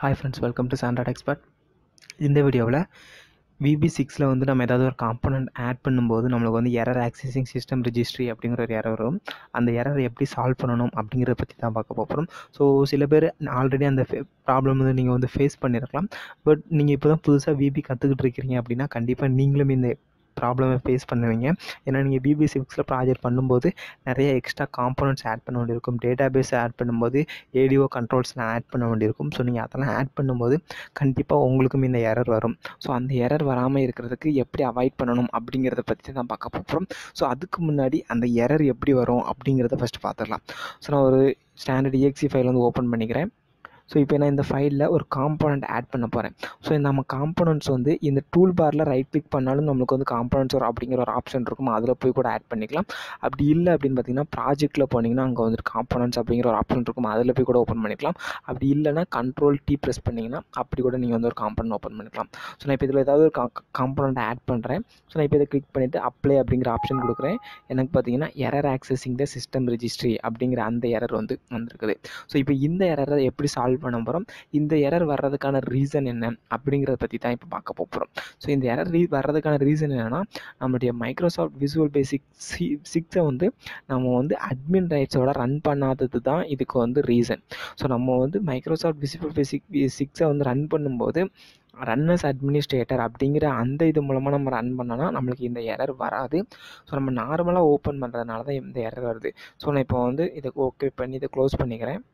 hi friends welcome to Sandroid expert இந்த வீடியோவில் VP சிக்ஸில் வந்து நம்ம ஏதாவது ஒரு காம்பனண்ட் ஆட் பண்ணும்போது நம்மளுக்கு வந்து எரர் ஆக்சஸிங் சிஸ்டம் ரிஜிஸ்ட்ரி அப்படிங்கிற ஒரு எரர் வரும் அந்த எரர் எப்படி சால்வ் பண்ணணும் அப்படிங்கிறத பற்றி தான் பார்க்க போகிறோம் ஸோ சில பேர் ஆல்ரெடி அந்த ப்ராப்ளம் வந்து நீங்கள் வந்து ஃபேஸ் பண்ணியிருக்கலாம் பட் நீங்கள் இப்போ தான் புதுசாக விபி கற்றுக்கிட்டு இருக்கிறீங்க அப்படின்னா கண்டிப்பாக நீங்களும் இந்த ப்ராப்ளமை ஃபேஸ் பண்ணுவீங்க ஏன்னா நீங்கள் பிபி சிக்ஸில் ப்ராஜெக்ட் பண்ணும்போது நிறைய எக்ஸ்ட்ரா காம்பனண்ட்ஸ் ஆட் பண்ண வேண்டியிருக்கும் டேட்டா பேஸ் ஆட் பண்ணும்போது ஏடிஓ கண்ட்ரோல்ஸ்லாம் ஆட் பண்ண வேண்டியிருக்கும் ஸோ நீங்கள் அதெல்லாம் ஆட் பண்ணும்போது கண்டிப்பாக உங்களுக்கும் இந்த எரர் வரும் ஸோ அந்த எரர் வராமல் இருக்கிறதுக்கு எப்படி அவாய்ட் பண்ணணும் அப்படிங்கிறத பற்றி தான் பார்க்க போகிறோம் ஸோ அதுக்கு முன்னாடி அந்த எரர் எப்படி வரும் அப்படிங்கிறத ஃபஸ்ட்டு பார்த்துடலாம் ஸோ நான் ஒரு ஸ்டாண்டர்ட் இஎக்ஸி ஃபைல் வந்து ஓப்பன் பண்ணிக்கிறேன் ஸோ இப்போ நான் இந்த ஃபைலில் ஒரு காம்பனண்ட் ஆட் பண்ண போகிறேன் ஸோ நம்ம காம்பனண்ட்ஸ் வந்து இந்த டூல் பாரில் ரைட் கிளிக் பண்ணாலும் நம்மளுக்கு வந்து காம்பனண்ட்ஸ் ஒரு அப்படிங்கிற ஒரு ஆப்ஷன் இருக்கும் அதில் போய் கூட ஆட் பண்ணிக்கலாம் அப்படி இல்லை அப்படின்னு பார்த்தீங்கன்னா ப்ராஜெக்ட்டில் போனீங்கன்னா அங்கே வந்துட்டு காம்பனண்ட்ஸ் அப்படிங்கிற ஒரு ஆப்ஷன் இருக்கும் அதில் போய் கூட ஓப்பன் பண்ணிக்கலாம் அப்படி இல்லைனா கண்ட்ரோல் டி ப்ரெஸ் பண்ணிங்கன்னா அப்படி கூட நீங்கள் வந்து ஒரு காம்பனண்ட் ஓப்பன் பண்ணிக்கலாம் ஸோ நான் இப்போ இதில் ஏதாவது ஒரு காம்பனண்ட் ஆட் பண்ணுறேன் ஸோ நான் இப்போ இதை கிளிக் பண்ணிவிட்டு அப்ளை அப்படிங்கிற ஆப்ஷன் கொடுக்குறேன் எனக்கு பார்த்தீங்கன்னா error accessing the system registry அப்படிங்கிற அந்த எரர் வந்து வந்திருக்குது ஸோ இப்போ இந்த எரரை எப்படி சால்வ் பண்ண போகிறோம் இந்த எரர் வர்றதுக்கான ரீசன் என்ன அப்படிங்கிறத பற்றி தான் இப்போ பார்க்க போகிறோம் ஸோ இந்த எரர் ரீ வர்றதுக்கான ரீசன் என்னென்னா நம்மளுடைய மைக்ரோசாஃப்ட் விசுவல் பேசிக் சி சிக்ஸை வந்து நம்ம வந்து அட்மின் ரைட்ஸோட ரன் பண்ணாதது தான் இதுக்கு வந்து ரீசன் ஸோ நம்ம வந்து மைக்ரோசாஃப்ட் விசுவல் பேசிக் சிக்ஸை வந்து ரன் பண்ணும்போது ரன்னர்ஸ் அட்மினிஸ்ட்ரேட்டர் அப்படிங்கிற அந்த இது மூலமாக நம்ம ரன் பண்ணோன்னா நம்மளுக்கு இந்த எரர் வராது ஸோ நம்ம நார்மலாக ஓப்பன் பண்ணுறதுனால தான் இந்த எரர் வருது ஸோ நான் இப்போ வந்து இதை ஓகே பண்ணி இதை க்ளோஸ் பண்ணிக்கிறேன்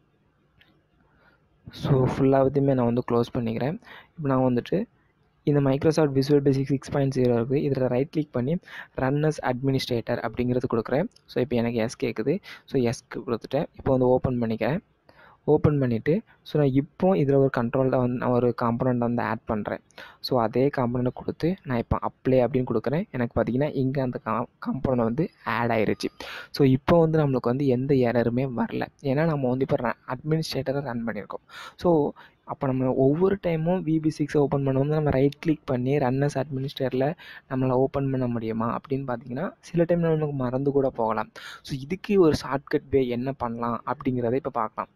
ஸோ ஃபுல்லாகத்தையுமே நான் வந்து க்ளோஸ் பண்ணிக்கிறேன் இப்போ நான் வந்துட்டு இந்த Microsoft visual basic six point zero இருக்குது இதில் ரைட் கிளிக் பண்ணி ரன்னர்ஸ் அட்மினிஸ்ட்ரேட்டர் அப்படிங்கிறது கொடுக்குறேன் ஸோ இப்போ எனக்கு எஸ் கேட்குது ஸோ எஸ்க்கு கொடுத்துட்டேன் இப்போ வந்து ஓப்பன் பண்ணிக்கிறேன் ஓப்பன் பண்ணிவிட்டு ஸோ நான் இப்போ இதில் ஒரு கண்ட்ரோலில் வந்து நான் ஒரு காம்பனண்ட் வந்து ஆட் பண்ணுறேன் ஸோ அதே காம்பனண்ட்டை கொடுத்து நான் இப்போ அப்ளை அப்படின்னு கொடுக்குறேன் எனக்கு பார்த்தீங்கன்னா இங்கே அந்த கா காம்பனண்ட் வந்து ஆட் ஆயிருச்சு ஸோ இப்போ வந்து நம்மளுக்கு வந்து எந்த எரருமே வரல ஏன்னா நம்ம வந்து இப்போ அட்மினிஸ்ட்ரேட்டரை ரன் பண்ணியிருக்கோம் ஸோ அப்போ நம்ம ஒவ்வொரு டைமும் விபி சிக்ஸ் ஓப்பன் பண்ணும்போது நம்ம ரைட் கிளிக் பண்ணி ரன்னர்ஸ் அட்மினிஸ்ட்ரேட்டரில் நம்மளை ஓப்பன் பண்ண முடியுமா அப்படின்னு பார்த்தீங்கன்னா சில டைம் நமக்கு மறந்து கூட போகலாம் ஸோ இதுக்கு ஒரு ஷார்ட்கட் வே என்ன பண்ணலாம் அப்படிங்கிறத இப்போ பார்க்கலாம்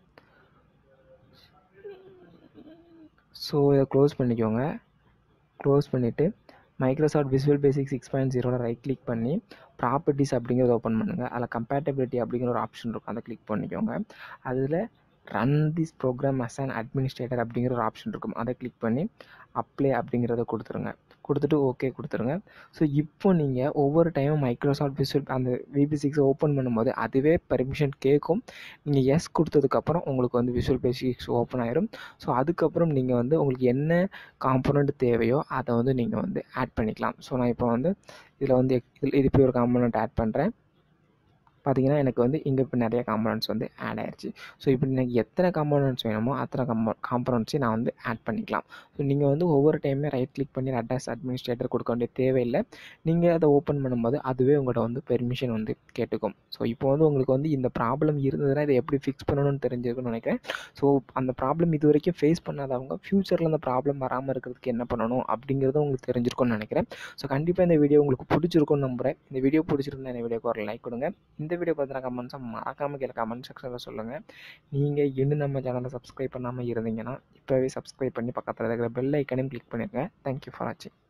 ஸோ இதை க்ளோஸ் பண்ணிக்கோங்க க்ளோஸ் பண்ணிவிட்டு Microsoft visual basic six point ஜீரோவில் ரைட் கிளிக் பண்ணி ப்ராப்பர்ட்டிஸ் அப்படிங்கிறத ஓப்பன் பண்ணுங்கள் அதில் கம்பேட்டபிலிட்டி அப்படிங்கிற ஒரு ஆப்ஷன் இருக்கும் அதை கிளிக் பண்ணிக்கோங்க அதில் run this program as an administrator அப்படிங்கிற ஒரு ஆப்ஷன் இருக்கும் அதை கிளிக் பண்ணி அப்ளை அப்படிங்கிறத கொடுத்துருங்க கொடுத்துட்டு ஓகே கொடுத்துருங்க ஸோ இப்போ நீங்கள் ஒவ்வொரு டைமும் மைக்ரோசாஃப்ட் விசுவல் அந்த விபி சிக்ஸ் ஓப்பன் பண்ணும்போது அதுவே பர்மிஷன் கேட்கும் நீங்கள் எஸ் கொடுத்ததுக்கப்புறம் உங்களுக்கு வந்து விசுவல் பேசிக்ஸ் ஓப்பன் ஆயிரும் ஸோ அதுக்கப்புறம் நீங்கள் வந்து உங்களுக்கு என்ன காம்பனண்ட் தேவையோ அதை வந்து நீங்கள் வந்து ஆட் பண்ணிக்கலாம் ஸோ நான் இப்போ வந்து இதில் வந்து இதில் இது இப்படி ஒரு காம்பனண்ட் ஆட் பண்ணுறேன் பார்த்தீங்கன்னா எனக்கு வந்து இங்கே இப்போ நிறைய காம்பனண்ட்ஸ் வந்து ஆட் ஆயிடுச்சு ஸோ இப்போ எனக்கு எத்தனை காம்பனண்ட்ஸ் வேணுமோ அத்தனை காம்போ காம்பனண்ட்ஸையும் நான் வந்து ஆட் பண்ணிக்கலாம் ஸோ நீங்கள் வந்து ஒவ்வொரு டைமே ரைட் கிளிக் பண்ணி அட்ரஸ் அட்மினிஸ்ட்ரேட்டர் கொடுக்க வேண்டிய தேவையில்லை நீங்கள் அதை ஓப்பன் பண்ணும்போது அதுவே உங்கள்கிட்ட வந்து பெர்மிஷன் வந்து கேட்டுக்கும் ஸோ இப்போ வந்து உங்களுக்கு வந்து இந்த ப்ராப்ளம் இருந்ததுன்னா இதை எப்படி ஃபிக்ஸ் பண்ணணும்னு தெரிஞ்சிருக்குன்னு நினைக்கிறேன் ஸோ அந்த ப்ராப்ளம் இது வரைக்கும் ஃபேஸ் பண்ணாதவங்க ஃப்யூச்சரில் அந்த ப்ராப்ளம் வராமல் இருக்கிறதுக்கு என்ன பண்ணணும் அப்படிங்கிறது உங்களுக்கு தெரிஞ்சிருக்கும்னு நினைக்கிறேன் ஸோ கண்டிப்பாக இந்த வீடியோ உங்களுக்கு பிடிச்சிருக்கும்னு நம்புகிறேன் இந்த வீடியோ பிடிச்சிருந்தா இந்த வீடியோக்கு ஒரு லைக் கொடுங்க இந்த வீடியோ பார்த்தினா கமெண்ட்ஸை மறக்காமல் கீழே கமெண்ட் செக்ஷனில் சொல்லுங்கள் நீங்கள் இன்னும் நம்ம சேனலை சப்ஸ்கிரைப் பண்ணாமல் இருந்தீங்கன்னா இப்போவே சப்ஸ்கிரைப் பண்ணி பக்கத்தில் இருக்கிற பெல் ஐக்கனையும் கிளிக் பண்ணிடுங்க தேங்க்யூ ஃபார் வாட்சிங்